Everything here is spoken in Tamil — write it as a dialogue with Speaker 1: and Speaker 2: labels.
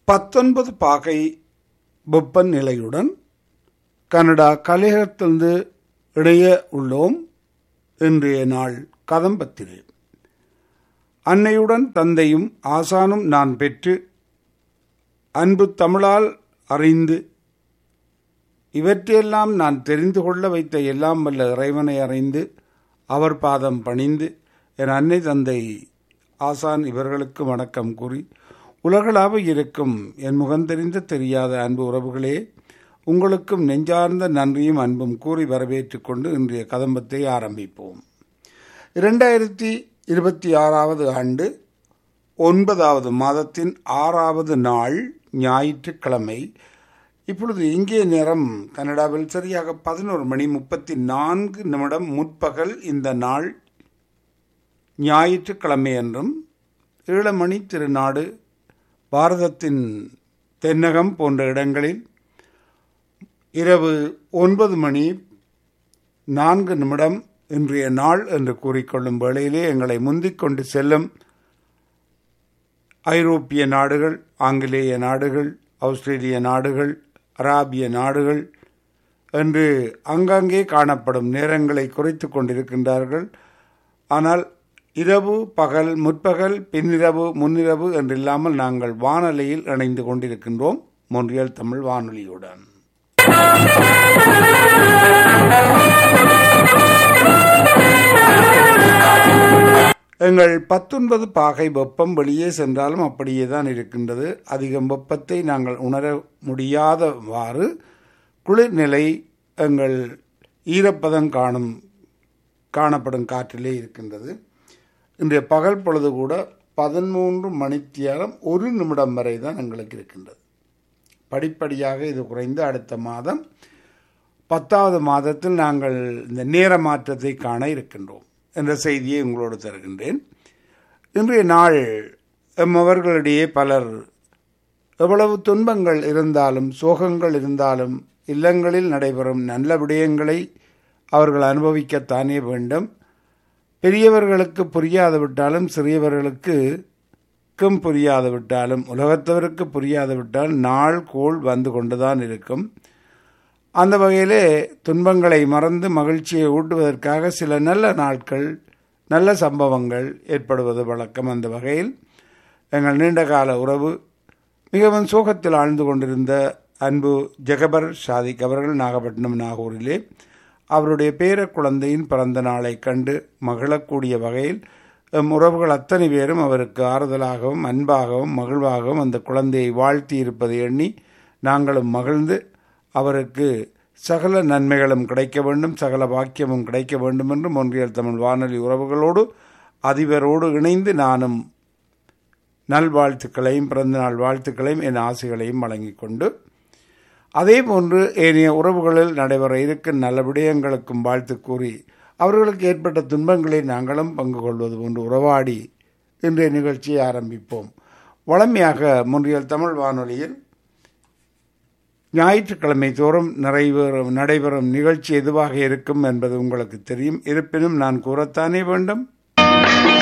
Speaker 1: பத்தொன்பது பாகை வெப்பநிலையுடன் கனடா கலையகத்திலிருந்து இணைய உள்ளோம் இன்றைய நாள் கதம்பத்திலே அன்னையுடன் தந்தையும் ஆசானும் நான் பெற்று அன்பு தமிழால் அறிந்து இவற்றையெல்லாம் நான் தெரிந்து கொள்ள வைத்த எல்லாம் வல்ல இறைவனை அறிந்து அவர் பாதம் பணிந்து என் அன்னை தந்தை ஆசான் இவர்களுக்கு வணக்கம் கூறி உலகளாவ இருக்கும் என் முகந்தெரிந்த தெரியாத அன்பு உறவுகளே உங்களுக்கும் நெஞ்சார்ந்த நன்றியும் அன்பும் கூறி வரவேற்றுக் கொண்டு இன்றைய கதம்பத்தை ஆரம்பிப்போம் இரண்டாயிரத்தி இருபத்தி ஆறாவது ஆண்டு ஒன்பதாவது மாதத்தின் ஆறாவது நாள் ஞாயிற்றுக்கிழமை இப்பொழுது இங்கே நேரம் கனடாவில் சரியாக பதினோரு மணி முப்பத்தி நான்கு நிமிடம் முற்பகல் இந்த நாள் ஞாயிற்றுக்கிழமை என்றும் ஈழமணி திருநாடு பாரதத்தின் தென்னகம் போன்ற இடங்களில் இரவு ஒன்பது மணி நான்கு நிமிடம் இன்றைய நாள் என்று கூறிக்கொள்ளும் வேளையிலே எங்களை முந்திக் கொண்டு செல்லும் ஐரோப்பிய நாடுகள் ஆங்கிலேய நாடுகள் ஆஸ்திரேலிய நாடுகள் அராபிய நாடுகள் என்று அங்கங்கே காணப்படும் நேரங்களை குறைத்து கொண்டிருக்கின்றார்கள் ஆனால் இரவு பகல் முற்பகல் பின்னிரவு முன்னிரவு என்றில்லாமல் நாங்கள் வானொலியில் இணைந்து கொண்டிருக்கின்றோம் மொன்றியல் தமிழ் வானொலியுடன் எங்கள் பத்தொன்பது பாகை வெப்பம் வெளியே சென்றாலும் அப்படியே தான் இருக்கின்றது அதிகம் வெப்பத்தை நாங்கள் உணர முடியாதவாறு குளிர்நிலை எங்கள் ஈரப்பதம் காணும் காணப்படும் காற்றிலே இருக்கின்றது இன்றைய பகல் பொழுது கூட பதிமூன்று மணித்தியாலம் ஒரு நிமிடம் வரை தான் எங்களுக்கு இருக்கின்றது படிப்படியாக இது குறைந்து அடுத்த மாதம் பத்தாவது மாதத்தில் நாங்கள் இந்த நேர மாற்றத்தை காண இருக்கின்றோம் என்ற செய்தியை உங்களோடு தருகின்றேன் இன்றைய நாள் எம்மவர்களிடையே பலர் எவ்வளவு துன்பங்கள் இருந்தாலும் சோகங்கள் இருந்தாலும் இல்லங்களில் நடைபெறும் நல்ல விடயங்களை அவர்கள் அனுபவிக்கத்தானே வேண்டும் பெரியவர்களுக்கு புரியாது விட்டாலும் சிறியவர்களுக்கு க்கும் புரியாது விட்டாலும் உலகத்தவருக்கு புரியாது விட்டால் நாள் கோள் வந்து கொண்டுதான் இருக்கும் அந்த வகையிலே துன்பங்களை மறந்து மகிழ்ச்சியை ஊட்டுவதற்காக சில நல்ல நாட்கள் நல்ல சம்பவங்கள் ஏற்படுவது வழக்கம் அந்த வகையில் எங்கள் நீண்டகால உறவு மிகவும் சோகத்தில் ஆழ்ந்து கொண்டிருந்த அன்பு ஜெகபர் ஷாதிக் அவர்கள் நாகப்பட்டினம் நாகூரிலே அவருடைய பேர குழந்தையின் பிறந்த நாளை கண்டு மகிழக்கூடிய வகையில் எம் உறவுகள் அத்தனை பேரும் அவருக்கு ஆறுதலாகவும் அன்பாகவும் மகிழ்வாகவும் அந்த குழந்தையை வாழ்த்தி இருப்பதை எண்ணி நாங்களும் மகிழ்ந்து அவருக்கு சகல நன்மைகளும் கிடைக்க வேண்டும் சகல வாக்கியமும் கிடைக்க வேண்டும் என்று ஒன்றியல் தமிழ் வானொலி உறவுகளோடு அதிபரோடு இணைந்து நானும் நல்வாழ்த்துக்களையும் பிறந்தநாள் வாழ்த்துக்களையும் என் ஆசைகளையும் வழங்கிக் கொண்டு அதே போன்று ஏனைய உறவுகளில் நடைபெற இருக்கும் நல்ல விடயங்களுக்கும் வாழ்த்து கூறி அவர்களுக்கு ஏற்பட்ட துன்பங்களை நாங்களும் பங்கு கொள்வது போன்று உறவாடி இன்றைய நிகழ்ச்சியை ஆரம்பிப்போம் வளமையாக முன்றியல் தமிழ் வானொலியில் ஞாயிற்றுக்கிழமை தோறும் நிறைவேறும் நடைபெறும் நிகழ்ச்சி எதுவாக இருக்கும் என்பது உங்களுக்கு தெரியும் இருப்பினும் நான் கூறத்தானே வேண்டும்